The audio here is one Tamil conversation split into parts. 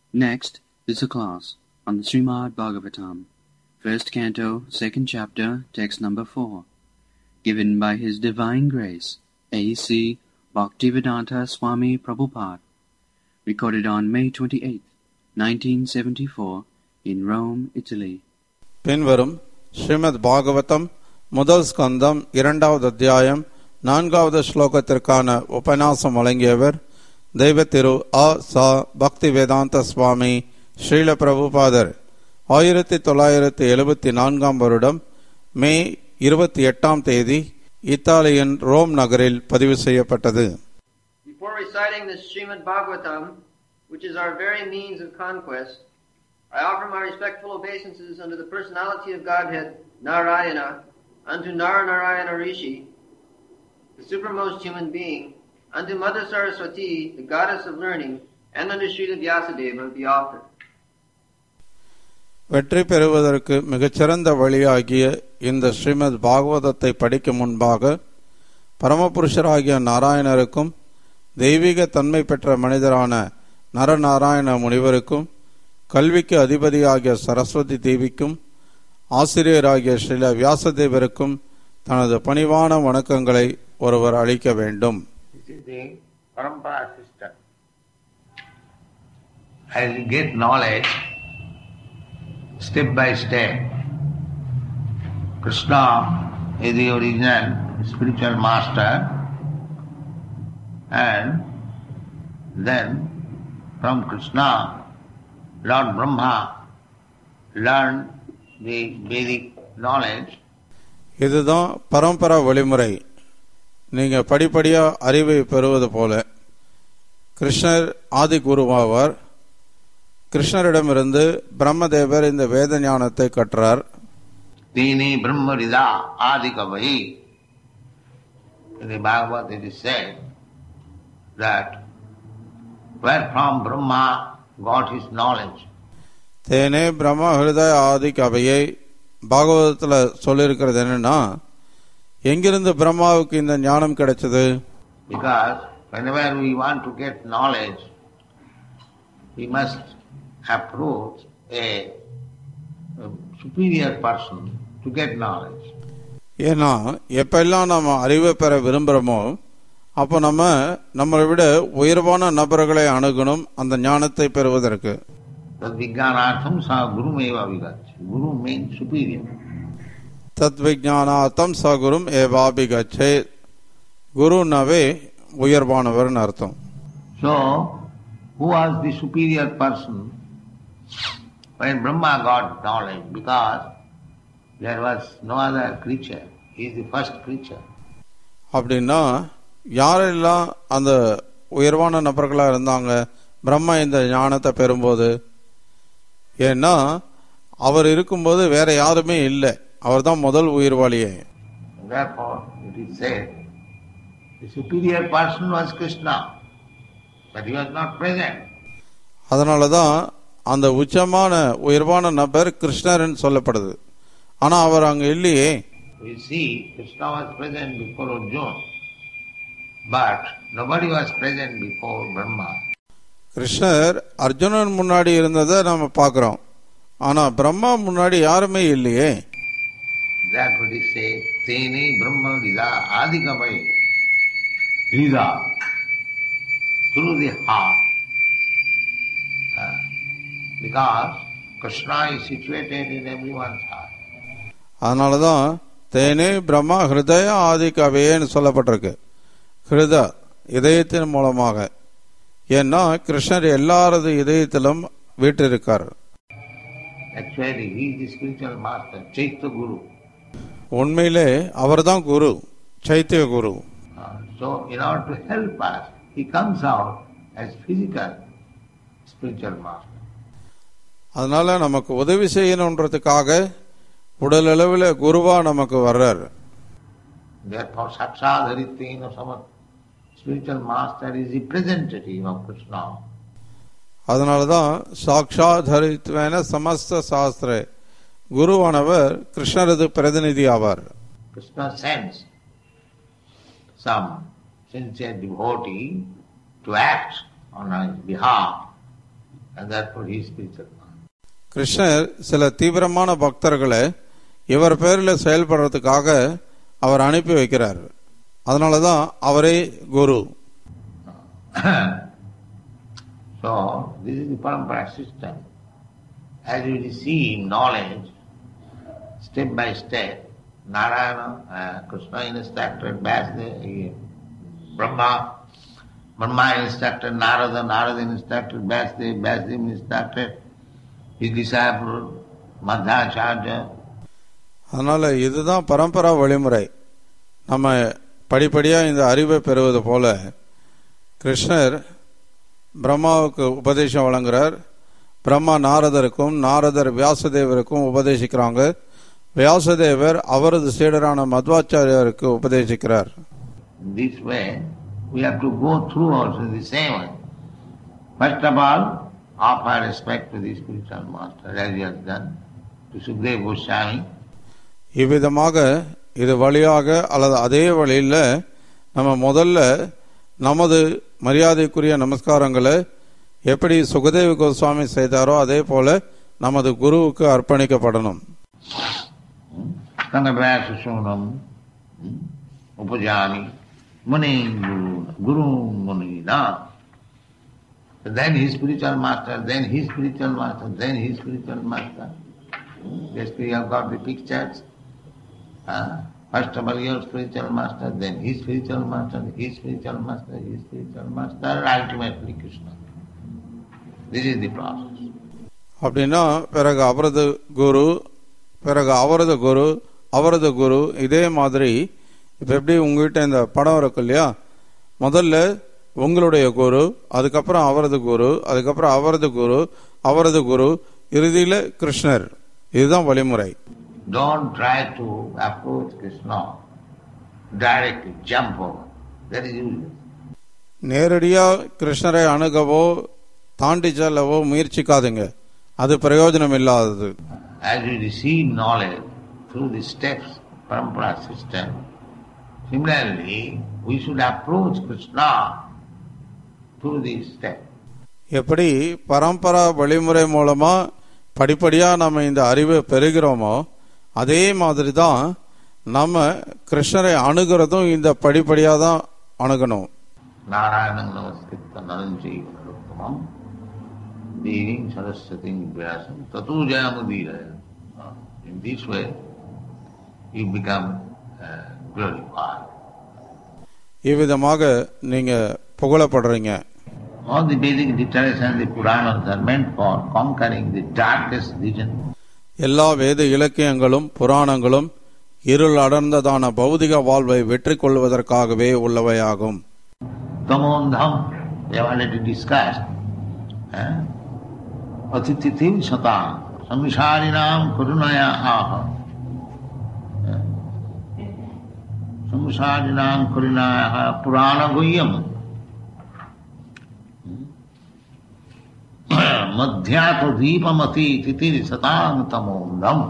Next is a class on the Srimad Bhagavatam, first canto, second chapter, text number four, given by His Divine Grace, A.C. Bhaktivedanta Swami Prabhupada, recorded on May 28, 1974, in Rome, Italy. பின்வரும் ஸ்ரீமத் பாகவதம் முதல் ஸ்கந்தம் இரண்டாவது அத்தியாயம் நான்காவது ஸ்லோகத்திற்கான உபன்யாசம் வழங்கியவர் தெய்வ திரு அ ச பக்தி வேதாந்த சுவாமி ஸ்ரீல பிரபுபாதர் ஆயிரத்தி தொள்ளாயிரத்தி எழுபத்தி நான்காம் வருடம் மே இருபத்தி எட்டாம் தேதி இத்தாலியின் ரோம் நகரில் பதிவு செய்யப்பட்டது Before reciting the Srimad Bhagavatam, which is our very means of conquest, I offer my respectful obeisances unto the personality of Godhead, Narayana, unto Nara Narayana Rishi, the supermost human being, unto Mother Saraswati, the goddess of learning, and unto Srila Vyasadeva, the author. வெற்றி பெறுவதற்கு மிகச்சிறந்த வழியாகிய இந்த ஸ்ரீமத் பாகவதத்தை படிக்கும் முன்பாக பரமபுருஷராகிய நாராயணருக்கும் தெய்வீக தன்மை பெற்ற மனிதரான நரநாராயண முனிவருக்கும் கல்விக்கு அதிபதியாகிய சரஸ்வதி தேவிக்கும் ஆசிரியராகிய ஸ்ரீல வியாசதேவருக்கும் தனது பணிவான வணக்கங்களை ஒருவர் அளிக்க வேண்டும் This is the parampara system. As you get knowledge, step by step, Krishna is the original spiritual master, and then from Krishna, Lord Brahma learned the Vedic knowledge இதுதான் பரம்பரா வழிமுறை நீங்க படிப்படியா அறிவை பெறுவது போல கிருஷ்ணர் ஆதி குருவாவார் கிருஷ்ணரிடமிருந்து பிரம்மதேவர் இந்த வேத ஞானத்தை கற்றார் Tini Brahmarida Adikavai. In the Bhagavad it is said that where from Brahma got his knowledge. தேனே பிரம்ம ஹிருதய ஆதி கவையை பாகவதத்துல சொல்லியிருக்கிறது என்னன்னா எங்கிருந்து பிரம்மாவுக்கு இந்த ஞானம் கிடைச்சது Because whenever we want to get knowledge, we must approach a, a superior person to get knowledge. ஏன்னா எப்பெல்லாம் நம்ம அறிவை பெற விரும்புகிறோமோ அப்போ நம்ம நம்மளை விட உயர்வான நபர்களை அணுகணும் அந்த ஞானத்தை பெறுவதற்கு That Vijnanartham sa Guru Meva Vigaccha. Guru means superior. தத் விஜானாத்தம் சகுரும் ஏவாபி கச்சே குருனாவே உயர்வானவர்னு அர்த்தம் So, who was the superior person when Brahma got knowledge? Because there was no other creature. He is the first creature. அப்படின்னா யாரெல்லாம் அந்த உயர்வான நபர்களாக இருந்தாங்க பிரம்மா இந்த ஞானத்தை பெறும்போது ஏன்னா அவர் இருக்கும்போது வேற யாருமே இல்லை அவர் தான் முதல் உயிர்வாளியே Therefore, it is said, the superior person was Krishna, but he was not present. அதனால தான் அந்த உச்சமான உயர்வான நபர் கிருஷ்ணர்னு சொல்லப்படுது ஆனா அவர் அங்க இல்லையே We see Krishna was present before Arjuna, but nobody was present before Brahma. கிருஷ்ணர் அர்ஜுனன் முன்னாடி இருந்ததை நம்ம பார்க்கிறோம் ஆனா பிரம்மா முன்னாடி யாருமே இல்லையே Therefore it is said, Tene Brahma Lida Adikamai. Lida. Through the heart. Uh, because Krishna is situated in everyone's heart. அதனால தான் தேனே பிரம்மா ஹிருதய ஆதி கவையேன்னு சொல்லப்பட்டிருக்கு ஹிருத இதயத்தின் மூலமாக ஏன்னா கிருஷ்ணர் எல்லாரது இதயத்திலும் வீற்றிருக்கார் Actually, he is the spiritual master, Chaitya Guru. உண்மையிலே அவர்தான் குரு சைத்திய குரு Uh, so, in order to help us, he comes out as physical spiritual master. அதனால நமக்கு உதவி செய்யணுன்றதுக்காக உடல் அளவில் குருவா நமக்கு வர்றார் Therefore, Sakshadharitvena Samat, spiritual master is representative of Krishna. அதனால தான் சாட்சாதரித்வேன சமஸ்த சாஸ்திர குருவானவர் கிருஷ்ணரது பிரதிநிதி ஆவார் Krishna sends some sincere devotee to act on his behalf and therefore he is spiritual man. கிருஷ்ணர் சில தீவிரமான பக்தர்களை இவர் பேரில் செயல்படுறதுக்காக அவர் அனுப்பி வைக்கிறார் அதனால தான் அவரே குரு So, this is the parampara system. As you receive knowledge, step by step, Narayana, uh, Krishna instructed Vyasdev, Brahma, Brahma instructed Narada, Narada instructed Vyasdev, Vyasdev instructed his disciple Madhacharya. அதனால இதுதான் பரம்பரா வழிமுறை நம்ம படிப்படியாக இந்த அறிவை பெறுவது போல கிருஷ்ணர் பிரம்மாவுக்கு உபதேசம் வழங்குறார் பிரம்மா நாரதருக்கும் நாரதர் வியாசதேவருக்கும் உபதேசிக்கிறாங்க வியாசதேவர் அவரது சீடரான மத்வாச்சாரியருக்கு உபதேசிக்கிறார் In this way, we have to go through also the same way. First of all, offer respect to the spiritual master as he has done to Sukdev Goswami. இவ்விதமாக இது வழியாக அல்லது அதே வழியில் நம்ம முதல்ல நமது மரியாதைக்குரிய நமஸ்காரங்களை எப்படி சுகதேவ கோஸ்வாமி செய்தாரோ அதே போல நமது குருவுக்கு அர்ப்பணிக்கப்படணும் Sangavyasa Sunam, Upajami, Muni Guru, Guru Muni Na. Then his spiritual master, then his spiritual master, then his spiritual master. Just we have got the pictures. Uh, first of all your spiritual master, then his spiritual master, his spiritual master, his spiritual master, ultimately Krishna. This is the process. அப்படின்னா பிறகு அவரது குரு பிறகு அவரது குரு அவரது குரு இதே மாதிரி இப்போ எப்படி உங்ககிட்ட இந்த படம் இருக்கு இல்லையா முதல்ல உங்களுடைய குரு அதுக்கப்புறம் அவரது குரு அதுக்கப்புறம் அவரது குரு அவரது குரு இறுதியில கிருஷ்ணர் இதுதான் வழிமுறை Don't try to approach Krishna directly, jump over. That is useless. நேரடியா கிருஷ்ணரை அணுகவோ தாண்டி செல்லவோ முயற்சிக்காதுங்க அது பிரயோஜனம் இல்லாதது As you receive knowledge through the steps, parampara system, similarly, we should approach Krishna through these steps. எப்படி பரம்பரா வழிமுறை மூலமா படிப்படியா நம்ம இந்த அறிவை பெறுகிறோமோ அதே மாதிரி தான் நம்ம கிருஷ்ணரை அணுகிறதும் இந்த படிப்படியா தான் அணுகணும் Narayanam namaskritta naranjayva narottamam devim saraswatim vyasam tatu jayamudiraya. In this way, you become uh, glorified. இவ்விதமாக நீங்க புகழப்படுறீங்க All the Vedic literature and the Puranas are meant for conquering the darkest region. எல்லா வேத இலக்கியங்களும் புராணங்களும் இருள் அடர்ந்ததான பௌதிக வாழ்வை வெற்றி கொள்வதற்காகவே உள்ளவையாகும் Tamondham, we have already discussed. Eh? Atitithim satam, samsarinam karunaya aha. Eh? Samsarinam karunaya aha, purana guhyam. मध्यात दीपमति तिथिर सताम तमोन्दम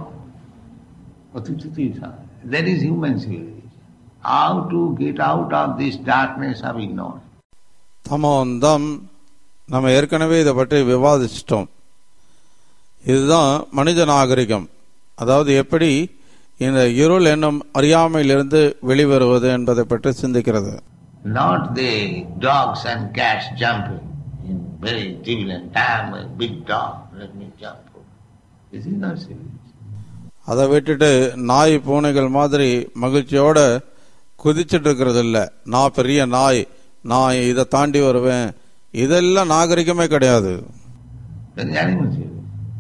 That is human civilization. How to get out of this darkness of ignorance. தமோந்தம் நம்ம ஏற்கனவே இதை பற்றி விவாதிச்சிட்டோம் இதுதான் மனித நாகரிகம் அதாவது எப்படி இந்த இருள் என்னும் அறியாமையிலிருந்து வெளிவருவது என்பதை பற்றி சிந்திக்கிறது Not the dogs and cats jumping in very jubilant time, a big dog, let me jump. This is not civilization. அதை விட்டுட்டு நாய் பூனைகள் மாதிரி மகிழ்ச்சியோட குதிச்சிட்டு இருக்கிறது இல்ல நான் பெரிய நாய் நான் இதை தாண்டி வருவேன் இதெல்லாம் நாகரிகமே கிடையாது That is animal civilization.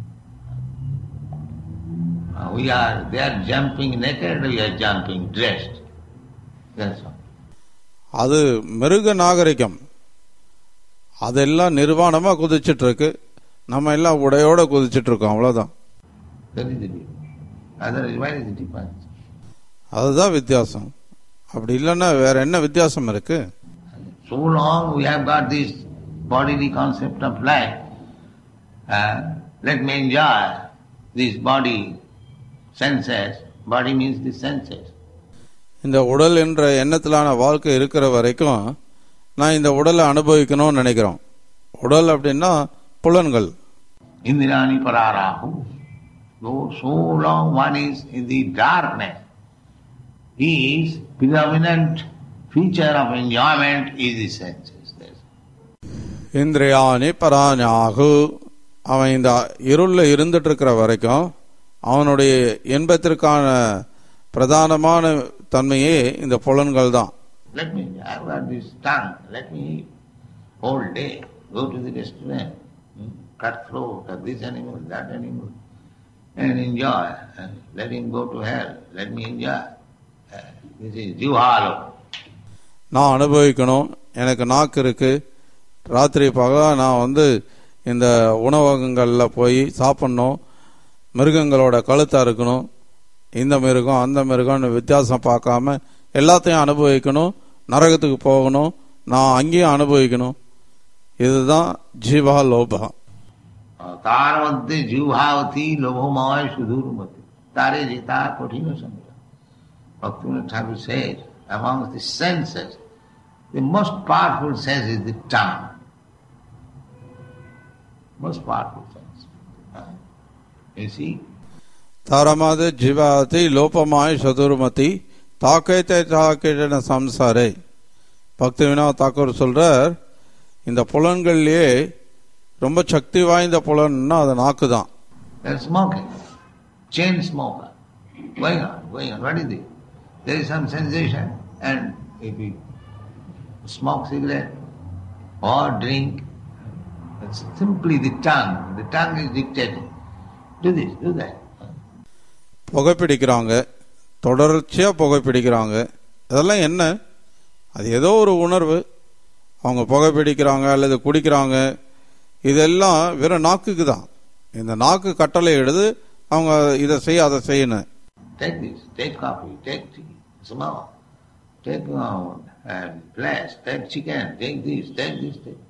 Uh, We are, they are jumping naked, we are jumping dressed. That's all. அது மிருக நாகரிகம் அதெல்லாம் நிர்வாணமா குதிச்சிட்டு இருக்கு நம்ம எல்லாம் உடையோட குதிச்சிட்டு இருக்கோம் அவ்வளவுதான் That is the difference. Otherwise, where is the difference? அதுதான் வித்தியாசம் அப்படி இல்லைன்னா வேற என்ன வித்தியாசம் இருக்கு So long we have got this bodily concept of life. Uh, let me enjoy this body, senses. Body means the senses. இந்த உடல் என்ற எண்ணத்திலான வாழ்க்கை இருக்கிற வரைக்கும் நான் இந்த உடலை அனுபவிக்கணும்னு நினைக்கிறோம் உடல் அப்படின்னா புலன்கள் Indrani Pararahu. Though so long one is in the darkness, his predominant feature of enjoyment is the senses. That's- இந்திரியாணி பராஞாகு அவன் இந்த இருள்ல இருந்துட்டு இருக்கிற வரைக்கும் அவனுடைய இன்பத்திற்கான பிரதானமான தன்மையே இந்த புலன்கள் தான் Let me, I've got this tongue, let me eat whole day, go to the restaurant, hmm, cut throat of this animal, that animal, and enjoy. And let him go to hell, let me enjoy. Uh, This is Juhalo. நான் அனுபவிக்கணும் எனக்கு நாக்கு இருக்கு ராத்திரி பகலா நான் வந்து இந்த உணவகங்களில் போய் சாப்பிட்ணும் மிருகங்களோட கழுத்தா இருக்கணும் இந்த மிருகம் அந்த மிருகம்னு வித்தியாசம் பார்க்காம எல்லாத்தையும் அனுபவிக்கணும் நரகத்துக்கு போகணும் நான் அங்கேயும் அனுபவிக்கணும் இதுதான் ஜீவா லோபா তার মধ্যে জিহাবতী লোভময় সুদূর মতি তারে যে তার কঠিন সংখ্যা ভক্তিনাথ ঠাকুর says among the senses the most powerful sense is the tongue most powerful sense Uh, you see தாரமாத ஜீவாதி லோபமாய் சதுர்மதி தாக்கத்தை தாக்கின சம்சாரே பக்தி வினோத் தாக்கூர் சொல்றார் இந்த புலன்கள்லயே ரொம்ப சக்தி வாய்ந்த புலன்னா அது நாக்கு தான் they're smoking chain smoker going on going on what is it there is some sensation and if we smoke cigarette or drink it's simply the tongue the tongue is dictating do this do that புகைப்பிடிக்கிறாங்க தொடர்ச்சியா புகைப்பிடிக்கிறாங்க இதெல்லாம் என்ன அது ஏதோ ஒரு உணர்வு அவங்க புகைப்பிடிக்கிறாங்க அல்லது குடிக்கிறாங்க இதெல்லாம் வெறும் நாக்குக்கு தான் இந்த நாக்கு கட்டளை எடுது அவங்க இதை செய்ய அதை செய்யணும் Take this, take coffee, take tea, smoke, take uh, uh, flesh, take chicken, take this, take this, take.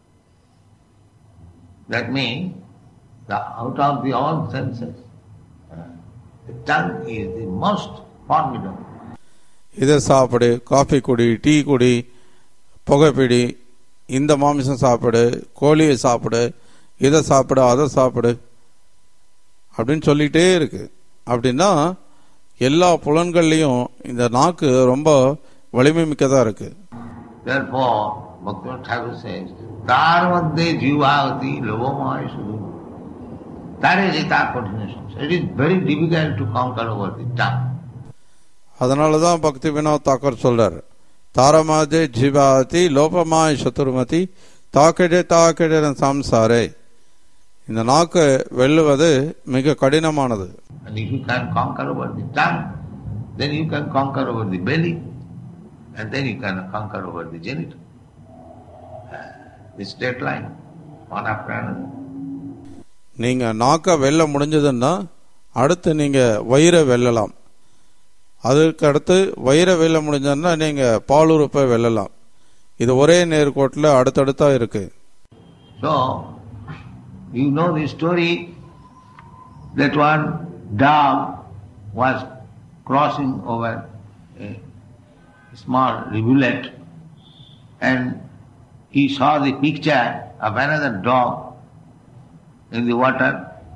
That means the, out of the all senses, uh, the tongue is the most formidable. இதை சாப்பிடு காஃபி குடி டீ குடி புகைப்பிடி இந்த மாமிசம் சாப்பிடு கோழியை சாப்பிடு இதை சாப்பிடு அதை சாப்பிடு அப்படின்னு சொல்லிட்டே இருக்கு அப்படின்னா எல்லா புலன்கள்லையும் இந்த நாக்கு ரொம்ப வலிமை மிக்கதா இருக்கு Therefore, Bhaktivinoda Thakur says, তার মধ্যে জীবাবতী লোভময় শুধু তার is তার continuation. It is very difficult to conquer over the tongue. அதனால தான் பக்தி வினோத் தாக்கர் சொல்றார் தாரமாதே ஜீவாதி லோபமாய் சத்துருமதி தாக்கிடே தாக்கிட சம்சாரே இந்த நாக்கு வெல்லுவது மிக கடினமானது And if you can conquer over the tongue, then you can conquer over the belly, and then you can conquer over the genital. Uh, the straight line, one after another. நீங்க நாக்க வெல்ல முடிஞ்சதுன்னா அடுத்து நீங்க வயிறை வெல்லலாம் அதுக்கு அடுத்து வயிறை வெல்ல முடிஞ்சதுன்னா நீங்க பாலுறுப்பை வெல்லலாம் இது ஒரே நேர்கோட்டில் அடுத்தடுத்தா இருக்கு So, you know the story that one dog was crossing over a small rivulet and he saw the picture of another dog in the water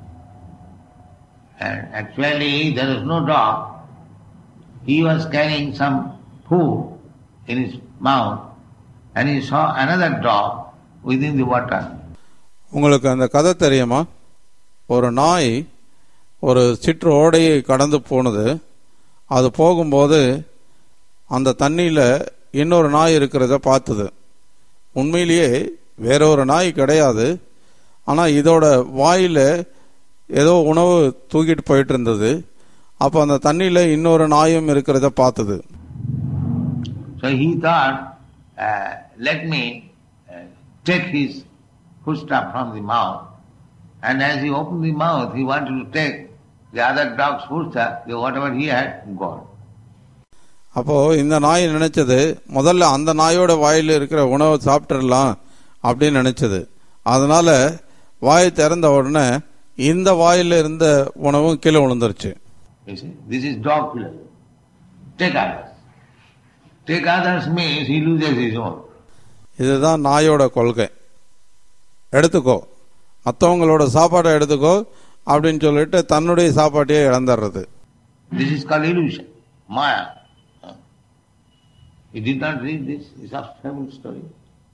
and actually there was no dog. He was carrying some food in his mouth and he saw another dog within the water. உங்களுக்கு அந்த கதை தெரியுமா ஒரு நாய் ஒரு சிற்று ஓடையை கடந்து போனது அது போகும்போது அந்த தண்ணியில் இன்னொரு நாய் இருக்கிறத பார்த்தது உண்மையிலேயே வேற ஒரு நாய் கிடையாது ஆனால் இதோட வாயில் ஏதோ உணவு தூக்கிட்டு போயிட்டு இருந்தது அப்போ அந்த தண்ணியில் இன்னொரு நாயும் இருக்கிறத பார்த்தது So he thought, uh, let me uh, take his foodstuff from the mouth. And as he opened the mouth, he wanted to take the other dog's foodstuff, the whatever he had, gone. அப்போ இந்த நாய் நினைச்சது முதல்ல அந்த நாயோட வாயில இருக்கிற உணவை சாப்பிட்டுறலாம் அப்படின்னு நினைச்சது அதனால வாய் திறந்த உடனே இந்த வாயில இருந்த உணவும் கீழே விழுந்துருச்சு You see, this is dog philosophy. Take others. Take others means he loses his own. இதுதான் நாயோட கொள்கை எடுத்துக்கோ மற்றவங்களோட சாப்பாடை எடுத்துக்கோ அப்படின்னு சொல்லிட்டு தன்னுடைய சாப்பாட்டையே இழந்துடுறது This is called illusion, Maya. Huh? You did not read this, it's a fable story.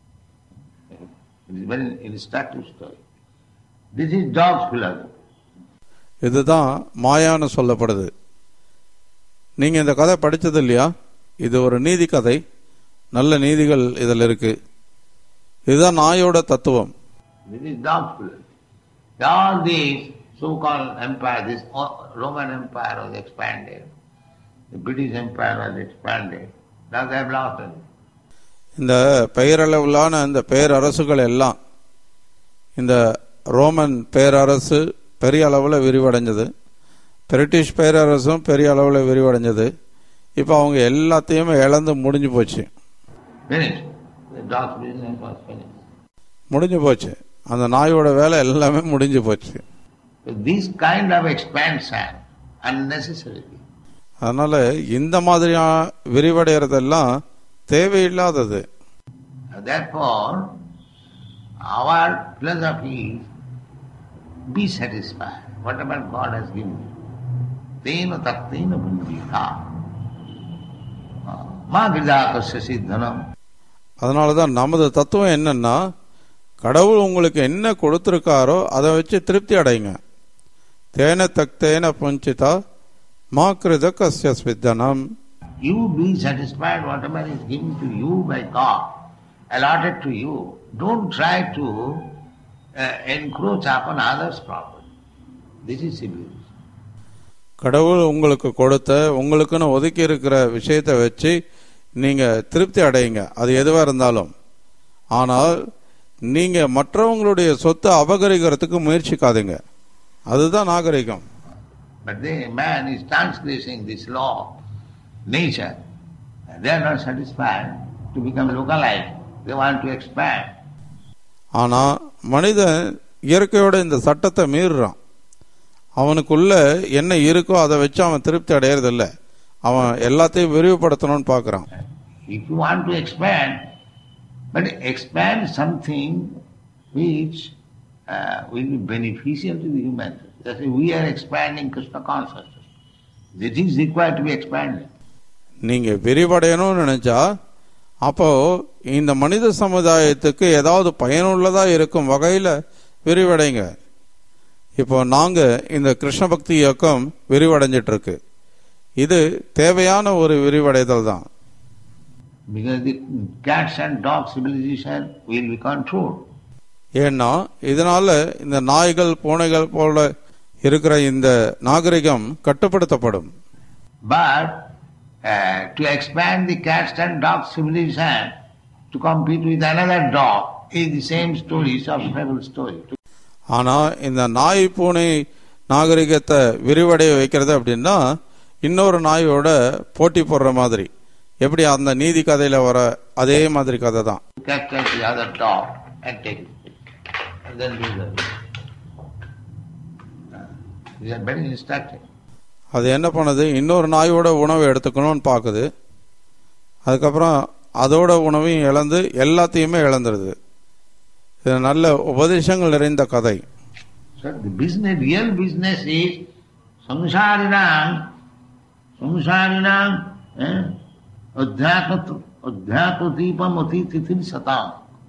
It is very instructive story. This is dog's philosophy. இதுதான் மாயான்னு சொல்லப்படுது நீங்க இந்த கதை படிச்சது இல்லையா இது ஒரு நீதி கதை நல்ல நீதிகள் இதில் இருக்கு இதுதான் நாயோட தத்துவம் This is dog's philosophy. All these so-called empire, this Roman Empire was expanded, the British Empire was expanded. Now they have lost it. இந்த பெயரளவிலான இந்த பேரரசுகள் எல்லாம் இந்த ரோமன் பேரரசு பெரிய அளவில் விரிவடைஞ்சது பிரிட்டிஷ் பேரரசும் பெரிய அளவில் விரிவடைஞ்சது இப்போ அவங்க எல்லாத்தையுமே இழந்து முடிஞ்சு போச்சு Finished. The dog's business was finished. முடிஞ்சு போச்சு அந்த நாயோட வேலை எல்லாமே முடிஞ்சு போச்சு So this kind of expansion, unnecessarily, அதனால இந்த மாதிரியான விரிவடைகிறதெல்லாம் தேவையில்லாதது Therefore, our philosophy is be satisfied, whatever God has given you. Tena tattena bundita. Ma vidakasya siddhanam. அதனால தான் நமது தத்துவம் என்னன்னா கடவுள் உங்களுக்கு என்ன கொடுத்துருக்காரோ அதை வச்சு திருப்தி அடைங்க தேன தக்தேன புஞ்சிதா மா கிருத கஸ்ய ஸ்வித்தனம் You be satisfied whatever is given to you by God, allotted to you. Don't try to uh, encroach upon others' property. This is civilization. கடவுள் உங்களுக்கு கொடுத்த உங்களுக்குன்னு ஒதுக்கி இருக்கிற விஷயத்தை வச்சு நீங்க திருப்தி அடையுங்க அது எதுவா இருந்தாலும் ஆனால் நீங்க மற்றவங்களுடைய சொத்தை அபகரிக்கிறதுக்கு முயற்சிக்காதீங்க அதுதான் நாகரிகம் But the man is transgressing this law, nature. They are not satisfied to become localized. They want to expand. ஆனா மனிதன் இயற்கையோட இந்த சட்டத்தை மீறுறான் அவனுக்குள்ள என்ன இருக்கோ அதை வச்சு அவன் திருப்தி அடையறதில்ல அவன் எல்லாத்தையும் விரிவுபடுத்தணும்னு பார்க்கறான் If you want to expand, but expand something which uh, will be beneficial to the human. That's why we are expanding Krishna consciousness. That is required to be expanded. நீங்க விரிவடையணும்னு நினைச்சா அப்போ இந்த மனித சமுதாயத்துக்கு ஏதாவது பயனுள்ளதா இருக்கும் வகையில விரிவடைங்க இப்போ நாங்க இந்த கிருஷ்ண பக்தி இயக்கம் விரிவடைஞ்சிட்டு இருக்கு இது தேவையான ஒரு விரிவடைதல் தான் Because the cats and dog civilization will be controlled. ஏன்னா இதனால இந்த நாய்கள் பூனைகள் போல இருக்கிற இந்த நாகரிகம் கட்டுப்படுத்தப்படும் But uh, to expand the cats and dog civilization to compete with another dog is the same story, it's a fable story. ஆனா இந்த நாய் பூனை நாகரிகத்தை விரிவடைய வைக்கிறது அப்படின்னா இன்னொரு நாயோட போட்டி போடுற மாதிரி எப்படி அந்த நீதி கதையில வர அதே மாதிரி கதை தான் To capture the other dog and take it. And then do the. Uh, These are very instructive. அது என்ன பண்ணுது இன்னொரு நாயோட உணவை எடுத்துக்கணும்னு பார்க்குது அதுக்கப்புறம் அதோட உணவையும் இழந்து எல்லாத்தையுமே இழந்துருது இது நல்ல உபதேசங்கள் நிறைந்த கதை So the business, real business is samsarinam, samsarinam, eh, adhyatma, adhyatma deepam ati titin satam.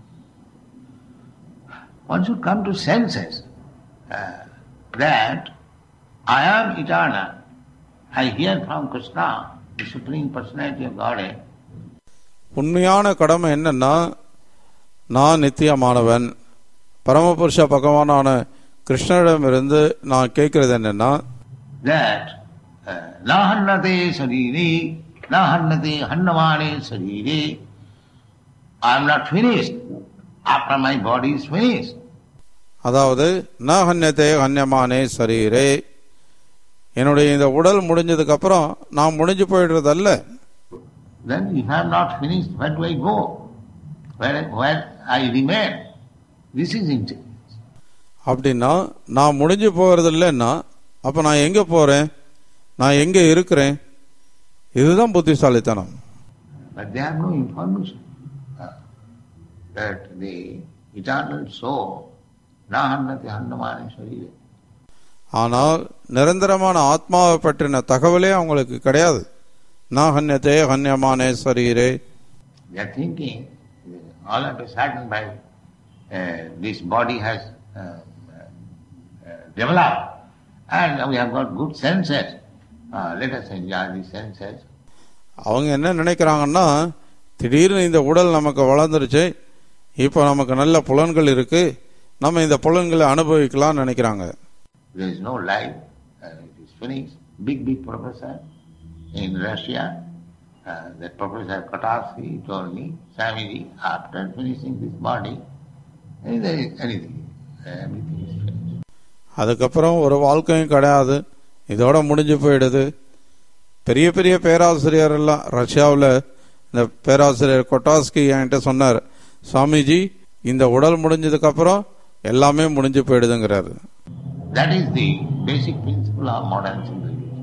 One should come to senses uh, that I am eternal. I hear from Krishna, the Supreme Personality of Godhead, உண்மையான கடமை என்னன்னா நான் நித்தியமானவன் பரமபுருஷ பகவானான கிருஷ்ணரிடமிருந்து நான் கேட்கறது என்னன்னா that uh, na hannate sarire, na hannate hannamane sarire. I am not finished after my body is finished. அதாவது ந ஹன்யத்தே ஹன்யமானே சரீரே என்னுடைய இந்த உடல் முடிஞ்சதுக்கு அப்புறம் நான் முடிஞ்சு போயிடுறதல்ல Then if I am not finished, where do I go? Where, where I remain? This is intelligence. அப்படின்னா நான் முடிஞ்சு போகிறது இல்லைன்னா அப்ப நான் எங்க போறேன் நான் எங்க இருக்கிறேன் இதுதான் புத்திசாலித்தனம் But they have no information uh, that the eternal soul Na hannati hannamani sharire. ஆனால் நிரந்தரமான ஆத்மாவை பற்றின தகவலே அவங்களுக்கு கிடையாது நான் ஹன்யத்தே ஹன்யமானே சரீரே They are thinking uh, all of a sudden by uh, this body has uh, uh, developed and we have got good senses. Uh, let us enjoy these senses. அவங்க என்ன நினைக்கிறாங்கன்னா திடீர்னு இந்த உடல் நமக்கு வளர்ந்துருச்சு இப்போ நமக்கு நல்ல புலன்கள் இருக்கு நம்ம இந்த புலன்களை அனுபவிக்கலாம்னு நினைக்கிறாங்க There is no life. Uh, it is finished. Big, big professor in Russia, uh, that Professor Katarsky told me, Swamiji, after finishing this body, eh, there is anything. Everything is finished. அதுக்கப்புறம் ஒரு வாழ்க்கையும் கிடையாது இதோட முடிஞ்சு போயிடுது பெரிய பெரிய பேராசிரியர் எல்லாம் ரஷ்யாவில் இந்த பேராசிரியர் கொட்டாஸ்கி என்கிட்ட சொன்னார் சுவாமிஜி இந்த உடல் முடிஞ்சதுக்கு அப்புறம் எல்லாமே முடிஞ்சு போயிடுதுங்கிறாரு That is the basic principle of modern civilization.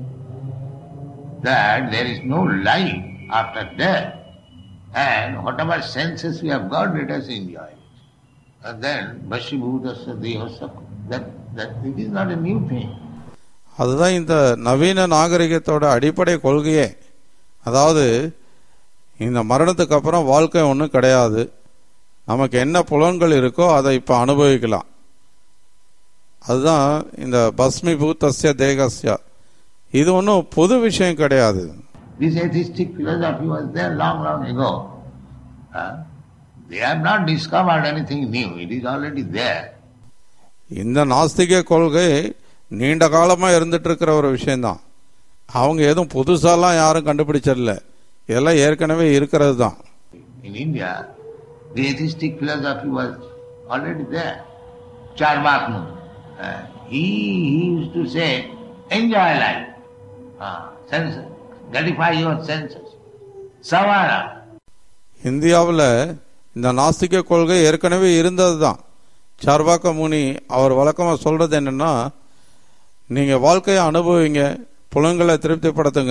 That there is no life after death. And whatever senses we have got, let us enjoy it. And then, Vashibhutasya Dehasya, that, that it is not a new thing. அதுதான் இந்த நவீன நாகரிகத்தோட அடிப்படை கொள்கையே அதாவது இந்த மரணத்துக்கு அப்புறம் வாழ்க்கை ஒன்றும் கிடையாது நமக்கு என்ன புலன்கள் இருக்கோ அதை இப்போ அனுபவிக்கலாம் அதுதான் இந்த பஸ்மி பூத்தஸ்ய தேகஸ்ய இது ஒன்றும் பொது விஷயம் கிடையாது This atheistic philosophy was there long, long ago. Huh? They have not discovered anything new. It is already there. இந்த நாஸ்திக கொள்கை நீண்ட காலமா இருந்துட்டு இருக்கிற ஒரு விஷயம்தான் அவங்க எதுவும் புதுசாலாம் யாரும் கண்டுபிடிச்சிடல இதெல்லாம் ஏற்கனவே இருக்கிறது தான் In India, the atheistic philosophy was already there. Charvaknu. Uh, he, he used to say, enjoy life. Uh, senses. Gratify your senses. Savana. இந்தியாவில் இந்த நாஸ்திக கொள்கை ஏற்கனவே இருந்தது தான் சார்வாக்க முனி அவர் வழக்கமாக சொல்றது என்னன்னா நீங்க வாழ்க்கையை அனுபவிங்க புலன்களை திருப்திப்படுத்துங்க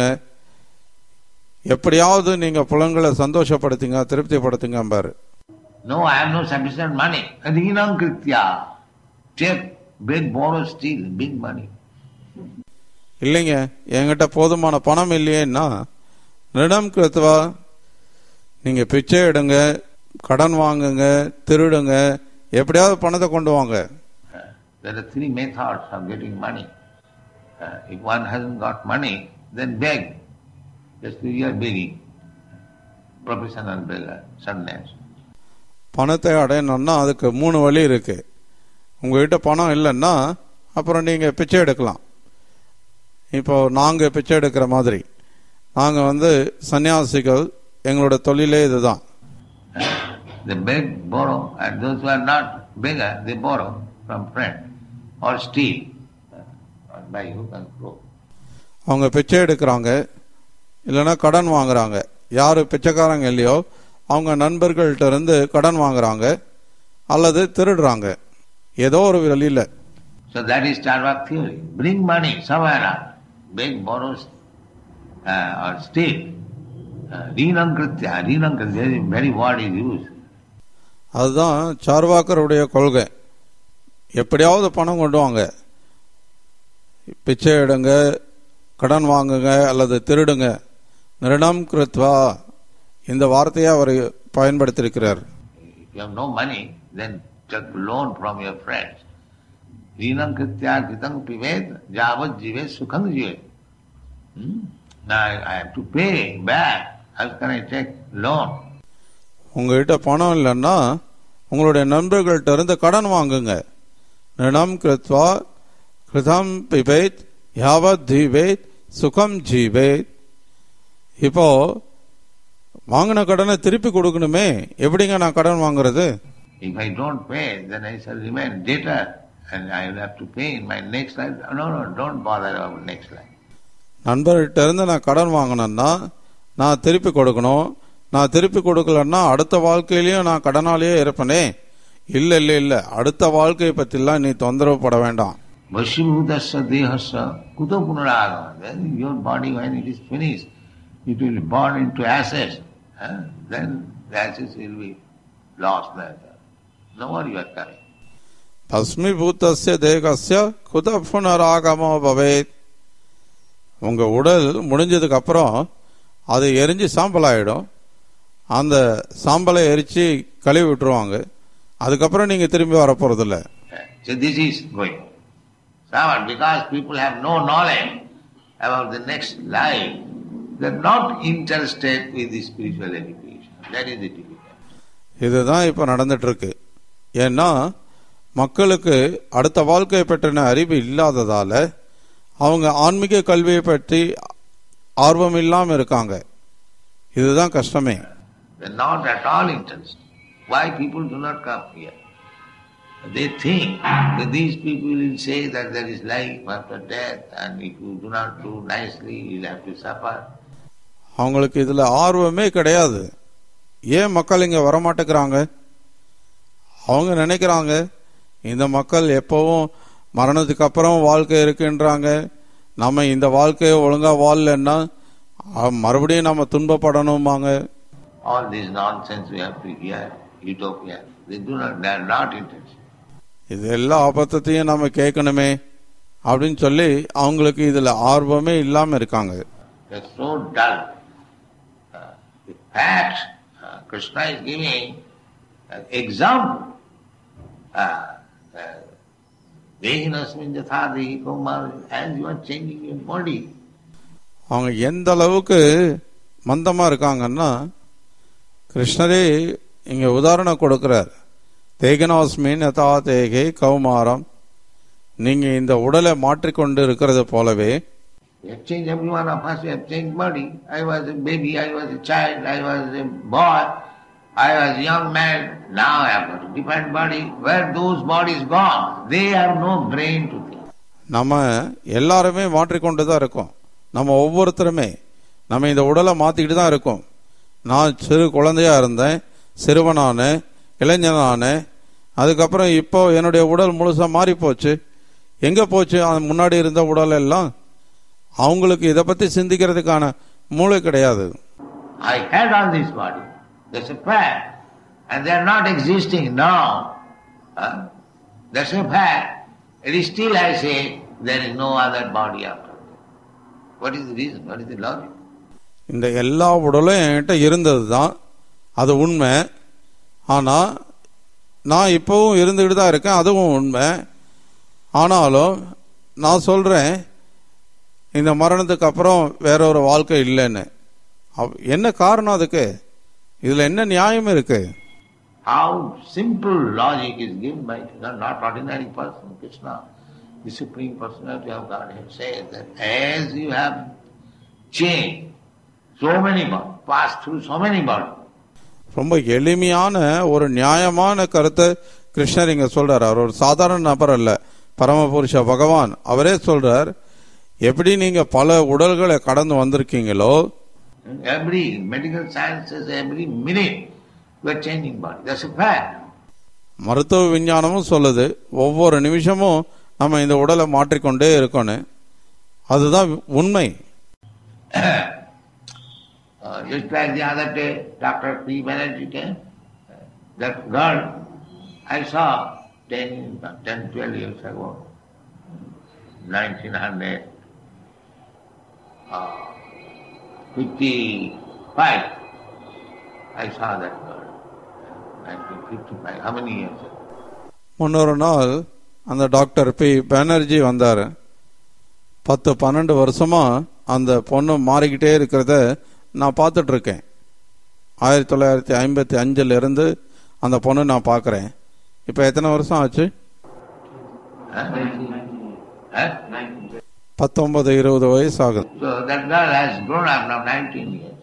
எப்படியாவது நீங்க புலன்களை சந்தோஷப்படுத்துங்க திருப்திப்படுத்துங்க பாரு No, I have no sufficient money. Adhinam kritya. Take, beg, borrow, steal, big money. இல்லைங்க என்கிட்ட போதுமான பணம் இல்லையேன்னா நிடம் கிருத்துவா நீங்க பிச்சை எடுங்க கடன் வாங்குங்க திருடுங்க எப்படியாவது பணத்தை கொண்டு வாங்க Uh, there are three methods of getting money. Uh, if one hasn't got money, then beg. Just you are begging. Professional beggar, sannyas. பணத்தை அடையணும்னா அதுக்கு மூணு வழி இருக்கு உங்ககிட்ட பணம் இல்லைன்னா அப்புறம் நீங்க பிச்சை எடுக்கலாம் இப்போ நாங்க பிச்சை எடுக்கிற மாதிரி நாங்க வந்து சன்னியாசிகள் எங்களோட தொழிலே இதுதான் They beg, borrow, and those who are not beggar, they borrow from friend or steal uh, or by hook and crook. அவங்க பிச்சை எடுக்கிறாங்க இல்லைன்னா கடன் வாங்குறாங்க யாரு பிச்சைக்காரங்க இல்லையோ அவங்க நண்பர்கள்ட்ட இருந்து கடன் வாங்குறாங்க அல்லது திருடுறாங்க ஏதோ ஒரு வழியில So that is Charvak theory. Bring money somewhere, beg, borrow, uh, or steal. Uh, Rinam kritya, rinam kritya, the very word is used. அதுதான் சார்வாக்கருடைய கொள்கை எப்படியாவது பணம் கொண்டு வாங்க பிச்சை எடுங்க கடன் வாங்குங்க அல்லது திருடுங்க நிருணம் கிருத்வா இந்த வார்த்தையை அவர் பயன்படுத்தியிருக்கிறார் If you have no money, then take loan from your friends. Rinam kritya kritam pivet javat jive sukham jive. Hmm? Now I I have to pay back. How can I take loan? உங்ககிட்ட பணம் இல்லைன்னா உங்களுடைய நண்பர்கள்ட்ட இருந்து கடன் வாங்குங்க நினம் கிருத்வா கிருதம் பிபேத் யாவத் ஜீவேத் சுகம் ஜீவேத் இப்போ வாங்கின கடனை திருப்பி கொடுக்கணுமே எப்படிங்க நான் கடன் வாங்குறது If I don't pay, then I shall remain debtor and I will have to pay in my next life. No, no, don't bother about next life. நண்பர்கிட்ட இருந்து நான் கடன் வாங்கினேன்னா நான் திருப்பி கொடுக்கணும் நான் திருப்பி கொடுக்கலன்னா அடுத்த வாழ்க்கையிலயும் நான் கடனாலேயே இருப்பேனே இல்ல இல்ல இல்ல அடுத்த வாழ்க்கையை பத்திலாம் நீ தொந்தரவு பட வேண்டாம் Vashibhutasya dehasya kuto punaragama. Then your body, when it is finished, it will burn into ashes. Huh? Then the ashes will be lost there. No more you are coming. பஸ்மிபூத்தஸ்ய தேகஸ்ய குத புனராகமோ பவேத் உங்க உடல் முடிஞ்சதுக்கு அப்புறம் அது எரிஞ்சு சாம்பல் ஆயிடும் அந்த சாம்பலை எரிச்சு கழுவி விட்டுருவாங்க அதுக்கப்புறம் நீங்க திரும்பி வர போறதில்ல So this is going. However, because people have no knowledge about the next life, they're not interested with the spiritual education. That is the difficulty. இதுதான் இப்ப நடந்துட்டு இருக்கு ஏன்னா மக்களுக்கு அடுத்த வாழ்க்கையை பற்றின அறிவு இல்லாததால அவங்க ஆன்மீக கல்வியை பற்றி ஆர்வம் இல்லாம இருக்காங்க இதுதான் கஷ்டமே They're not at all interested. Why people do not come here? They think that these people will say that there is life after death and if you do not do nicely, you'll have to suffer. அவங்களுக்கு இதுல ஆர்வமே கிடையாது ஏன் மக்கள் இங்க வரமாட்டேங்கிறாங்க அவங்க நினைக்கிறாங்க இந்த மக்கள் எப்பவும் மரணத்துக்கு அப்புறம் வாழ்க்கை இருக்குன்றாங்க நம்ம இந்த வாழ்க்கையை ஒழுங்கா வாழலன்னா அஹ், மறுபடியும் நம்ம துன்பப்படணுமாங்க All this nonsense we have to hear, utopia. They do not, they are not interested. இது எல்லா அபத்தத்தையும் நம்ம கேட்கணுமே அப்படின்னு சொல்லி அவங்களுக்கு இதுல ஆர்வமே இல்லாம இருக்காங்க They're so dull. Uh, the facts, uh, Krishna is giving an example. Uh, uh, Vehinasmin jathadi kumar, as you are changing your body. அவங்க எந்த அளவுக்கு மந்தமா இருக்காங்கன்னா கிருஷ்ணரே இங்க உதாரணம் கொடுக்கிறார் தேகனாஸ்மின் யதா தேகே கௌமாரம் நீங்க இந்த உடலை மாற்றிக்கொண்டு இருக்கிறது போலவே We have changed, every one of us, we have changed body. I was a baby, I was a child, I was a boy, I was a young man. Now I have got a different body. Where those bodies gone? They have no brain to think. நம்ம எல்லாருமே மாற்றிக்கொண்டு தான் இருக்கோம் நம்ம ஒவ்வொருத்தருமே நம்ம இந்த உடலை மாத்திக்கிட்டு தான் இருக்கோம் நான் சிறு குழந்தையா இருந்தேன் சிறுவனானேன் இளைஞனானேன் அதுக்கப்புறம் இப்போ என்னுடைய உடல் முழுசா மாறி போச்சு எங்க போச்சு அது முன்னாடி இருந்த உடல் எல்லாம் அவங்களுக்கு இதை பத்தி சிந்திக்கிறதுக்கான மூளை கிடையாது I had on this body. That's a fact. And they are not existing now. Huh? That's a fact. It is still I say there is no other body after that. What is the reason? What is the logic? இந்த எல்லா உடலும் என்கிட்ட இருந்தது தான் அது உண்மை ஆனா நான் இப்பவும் இருந்துகிட்டு தான் இருக்கேன் அதுவும் உண்மை ஆனாலும் நான் சொல்றேன் இந்த மரணத்துக்கு அப்புறம் வேற ஒரு வாழ்க்கை இல்லைன்னு அவ்- என்ன காரணம் அதுக்கு இதுல என்ன நியாயம் இருக்கு How simple logic is given by Krishna, not ordinary person, Krishna. The Supreme Personality of Godhead says that as you have changed so many bodies, passed through so many bodies, ரொம்ப எளிமையான ஒரு நியாயமான கருத்தை கிருஷ்ணர் இங்க சொல்றார் அவர் ஒரு சாதாரண நபர் அல்ல பரமபுருஷ பகவான் அவரே சொல்றார் எப்படி நீங்க பல உடல்களை கடந்து வந்திருக்கீங்களோ every medical science says every minute you are changing body. That's a fact. மருத்துவ விஞ்ஞானமும் சொல்லுது ஒவ்வொரு நிமிஷமும் நம்ம இந்த உடலை மாற்றிக்கொண்டே இருக்கணும் அதுதான் உண்மை Uh, just like the other day, Dr. P. Banerjee came. Uh, that girl I saw 10, 10 12 years ago, 1900, uh, 55. I saw that girl. 1955. How many years ago? முன்னொரு நாள் அந்த டாக்டர் பி பானர்ஜி வந்தார் பத்து பன்னெண்டு வருஷமா அந்த பொண்ணு மாறிக்கிட்டே இருக்கிறத நான் பார்த்துட்டு இருக்கேன் ஆயிரத்தி தொள்ளாயிரத்தி ஐம்பத்தி அஞ்சுல இருந்து அந்த பொண்ணு நான் பார்க்கறேன் இப்போ எத்தனை வருஷம் ஆச்சு Huh? Huh? பத்தொன்பது இருபது வயசு ஆகுது So that girl has grown up now 19 years.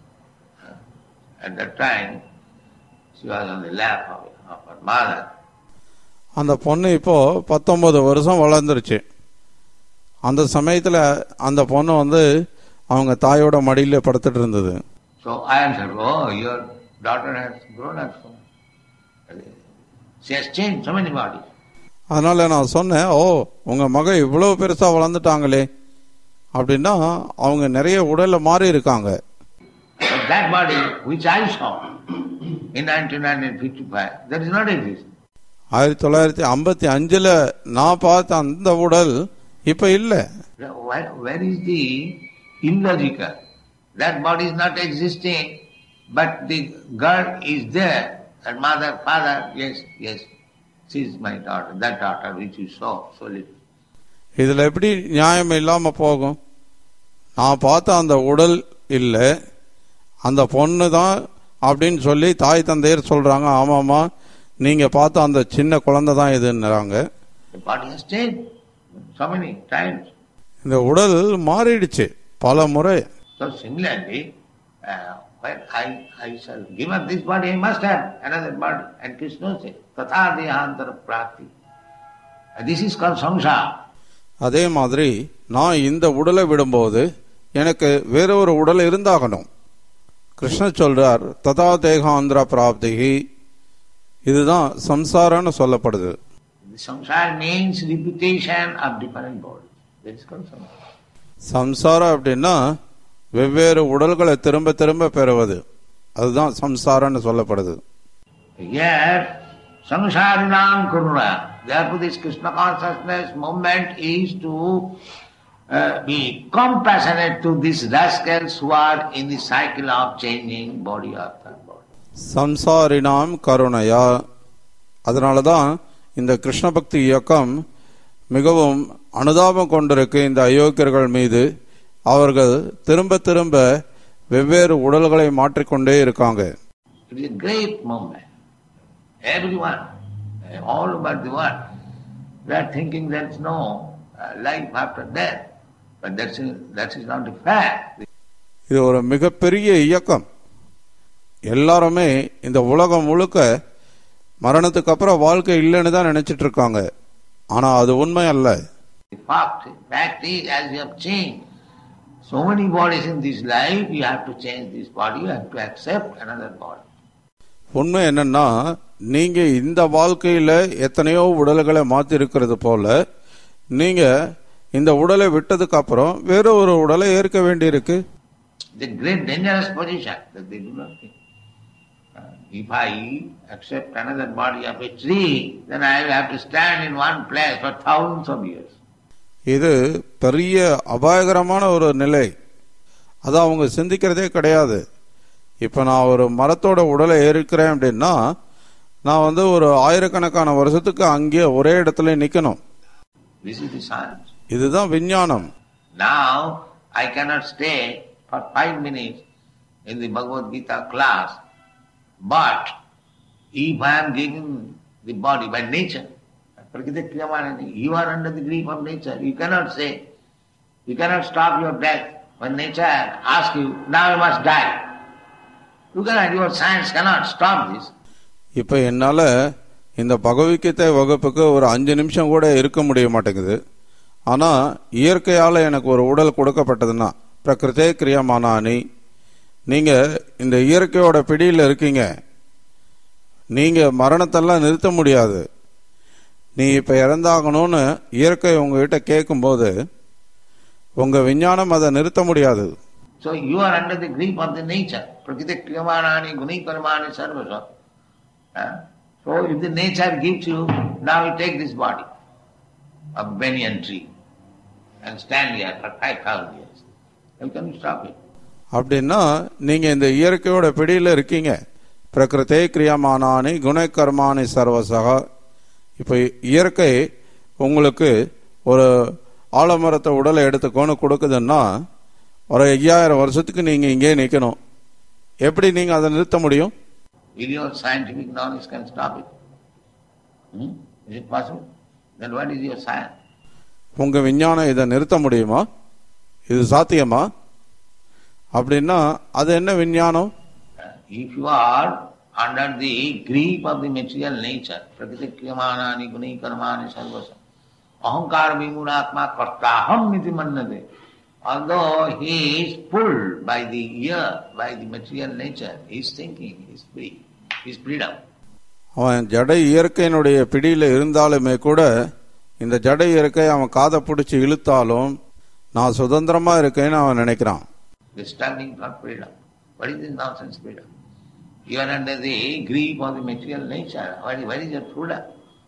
At that time, she was on the lap of, of her mother. அந்த பொண்ணு இப்போ பத்தொன்பது வருஷம் வளர்ந்துருச்சு அந்த சமயத்துல அந்த பொண்ணு வந்து அவங்க தாயோட மடியில படுத்துட்டு இருந்தது So I answered, oh, your daughter has grown up so much. She has changed so many bodies. அதனால நான் சொன்னேன் ஓ உங்க மக இவ்வளவு பெருசா வளர்ந்துட்டாங்களே அப்படின்னா அவங்க நிறைய உடல்ல மாறி இருக்காங்க But that body which I saw in 1955, that is not existing. ஆயிரத்தி தொள்ளாயிரத்தி ஐம்பத்தி அஞ்சுல நான் பார்த்த அந்த உடல் இப்ப இல்லை Where, where is the illogical? That body is not existing, but the girl is there. And mother, father, yes, yes, she is my daughter, that daughter which you saw so little. இதுல எப்படி நியாயம் இல்லாம போகும் நான் பார்த்த அந்த உடல் இல்லை அந்த பொண்ணு தான் அப்படின்னு சொல்லி தாய் தந்தையர் சொல்றாங்க ஆமாமா நீங்க பார்த்த அந்த சின்ன குழந்தை தான் இதுன்னுறாங்க The body has changed so many times. இந்த உடல் மாறிடுச்சு பல முறை So similarly, uh, when I, I shall give up this body, I must have another body. And Krishna said, Tatha dehantara prati. And this is called samsara. அதே மாதிரி நான் இந்த உடலை விடும்போது எனக்கு வேற ஒரு உடல் இருந்தாகணும் கிருஷ்ணர் சொல்றார் ததா தேகாந்திர பிராப்திகி இதுதான் சம்சாரம்னு சொல்லப்படுது The samsara means repetition of different bodies. That is called samsara. சம்சாரம் அப்படின்னா வெவ்வேறு உடல்களை திரும்ப திரும்ப பெறுவது அதுதான் சம்சாரம்னு சொல்லப்படுது Here, samsarinam kuruna. Therefore this Krishna consciousness movement is to uh, be compassionate to these rascals who are in the cycle of changing body after body. சம்சாரினாம் கருணையா அதனால தான் இந்த கிருஷ்ண பக்தி இயக்கம் மிகவும் அனுதாபம் கொண்டிருக்கு இந்த அயோக்கியர்கள் மீது அவர்கள் திரும்ப திரும்ப வெவ்வேறு உடல்களை மாற்றிக்கொண்டே இருக்காங்க It is a great movement. Everyone, uh, all over the world, they are thinking there is no uh, life after death. But that's, that is not the fact. இது ஒரு மிகப்பெரிய இயக்கம் எல்லாருமே இந்த உலகம் முழுக்க மரணத்துக்கு அப்புறம் வாழ்க்கை இல்லைன்னு தான் நினைச்சிட்டு இருக்காங்க ஆனா அது உண்மை அல்ல The fact, fact is, as you have changed so many bodies in this life, you have to change this body, you have to accept another body. உண்மை என்னன்னா நீங்க இந்த வாழ்க்கையில எத்தனையோ உடல்களை மாத்தி இருக்கிறது போல நீங்க இந்த உடலை விட்டதுக்கு அப்புறம் வேற ஒரு உடலை ஏற்க வேண்டியிருக்கு The great dangerous position that they do not think. Uh, if I accept another body of a tree, then I will have to stand in one place for thousands of years. இது பெரிய அபாயகரமான ஒரு நிலை அதை அவங்க சிந்திக்கிறதே கிடையாது இப்ப நான் ஒரு மரத்தோட உடலை ஏற்கிறேன் அப்படின்னா நான் வந்து ஒரு ஆயிரக்கணக்கான வருஷத்துக்கு அங்கேயே ஒரே இடத்துல நிக்கணும் This is the science. இதுதான் விஞ்ஞானம் Now I cannot stay for five minutes in the Bhagavad Gita class, but if I am given the body by nature, Prakriti Kriyamanani, you are under the grip of nature. You cannot say, you cannot stop your death when nature asks you, now you must die. You cannot, your science cannot stop this. இப்ப என்னால இந்த பகவத்கீதை வகுப்புக்கு ஒரு அஞ்சு நிமிஷம் கூட இருக்க முடிய மாட்டேங்குது ஆனா இயற்கையால எனக்கு ஒரு உடல் கொடுக்கப்பட்டதுன்னா பிரகிருதே கிரியமானானி நீங்க இந்த இயற்கையோட பிடியில் இருக்கீங்க நீங்க மரணத்தெல்லாம் நிறுத்த முடியாது நீ இப்ப இறந்தாகணும்னு இயற்கை உங்ககிட்ட கேட்கும்போது உங்க விஞ்ஞானம் அதை நிறுத்த முடியாது So you are under the grip of the nature. Prakriti kriyamanani guni karmani sarvasa. Huh? So if the nature gives you, now you take this body of banyan tree and stand here for 5,000 years. How can you stop it? அப்படின்னா நீங்க இந்த இயற்கையோட பிடியில இருக்கீங்க பிரகிருதே கிரியமானானி குணகர்மானி சர்வசகா இப்ப இயற்கை உங்களுக்கு ஒரு ஆலமரத்தை உடலை எடுத்துக்கோன்னு கொடுக்குதுன்னா ஒரு ஐயாயிரம் வருஷத்துக்கு நீங்க இங்கே நிக்கணும் எப்படி நீங்க அதை நிறுத்த முடியும் Will your scientific knowledge can stop it? Hmm? Is it possible? Then what is your science? உங்க விஞ்ஞானம் இதை நிறுத்த முடியுமா இது சாத்தியமா அப்படின்னா அது என்ன விஞ்ஞானம் If you are under the grip of the material nature, prakriti kriyamanani guni karmani sarvasa, ahankar vimunatma kartaham iti mannade. Although he is pulled by the ear, by the material nature, he is thinking, he is free, he is freedom. அவன் ஜடை இயற்கையினுடைய பிடியில இருந்தாலுமே கூட இந்த ஜடை இயற்கை அவன் காதை பிடிச்சி இழுத்தாலும் நான் சுதந்திரமா இருக்கேன்னு அவன் நினைக்கிறான் He is struggling for freedom. What is this nonsense freedom? You are under the grip of the material nature. What is, what is your freedom?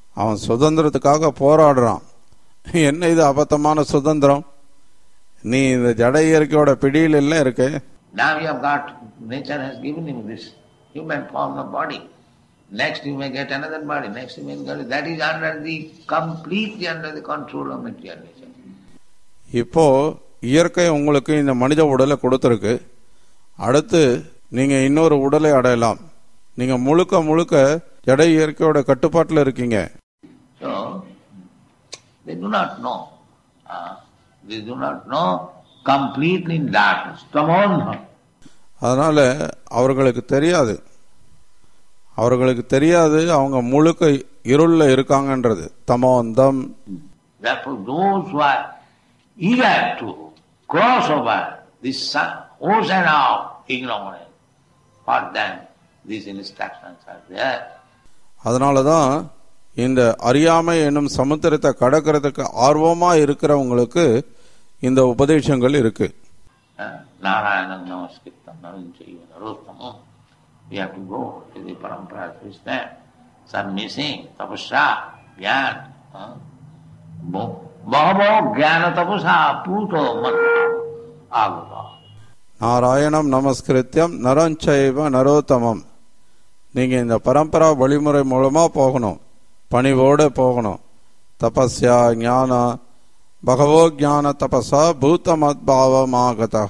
அவன் சுதந்திரத்துக்காக போராடுறான் என்ன இது அபத்தமான சுதந்திரம் நீ இந்த ஜட இயற்கையோட பிடியில் எல்லாம் இருக்க Now you have got, nature has given him this human form of body. Next you may get another body, next you may get, that is under the, completely under the control of material nature. இப்போ இயற்கை உங்களுக்கு இந்த மனித உடலை கொடுத்துருக்கு அடுத்து நீங்க இன்னொரு உடலை அடையலாம் நீங்க முழுக்க முழுக்க ஜட இயற்கையோட கட்டுப்பாட்டில் இருக்கீங்க So, they do not know. Uh, they do not know completely in darkness. Tamandha. அதனால அவர்களுக்கு தெரியாது அவர்களுக்கு தெரியாது அவங்க முழுக்க இருள்ல இருக்காங்கன்றது தமோந்தம் Therefore, those who are eager to cross over this sun, ocean of ignorance, for them these instructions are there. அதனால தான் இந்த அறியாமை என்னும் சமுத்திரத்தை கடக்கிறதுக்கு ஆர்வமா இருக்கிறவங்களுக்கு இந்த உபதேசங்கள் இருக்கு Uh, Narayana Namaskritam Naranjaya Narottamam. We have to go to the parampara system. Some missing, tapasya, jnana. Uh, Bahavo jnana tapasa puto mantra agata. நாராயணம் நமஸ்கிருத்தியம் நரஞ்சைவ நரோத்தமம் நீங்க இந்த பரம்பரா வழிமுறை மூலமா போகணும் பணிவோட போகணும் தபஸ்யா ஞான பகவோ ஞான தபசா பூத்தமத்பாவமாகதா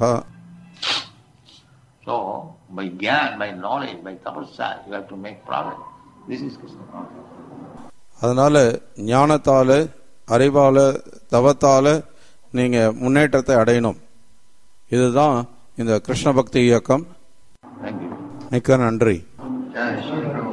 So, by jnana, by knowledge, by tapasya, you have to make progress. This is Krishna consciousness. அதனால ஞானத்தால அறிவால தவத்தால நீங்க முன்னேற்றத்தை அடையணும் இதுதான் இந்த கிருஷ்ண பக்தி இயக்கம் Thank you. மிக்க நன்றி Jai Shri Prabhupada.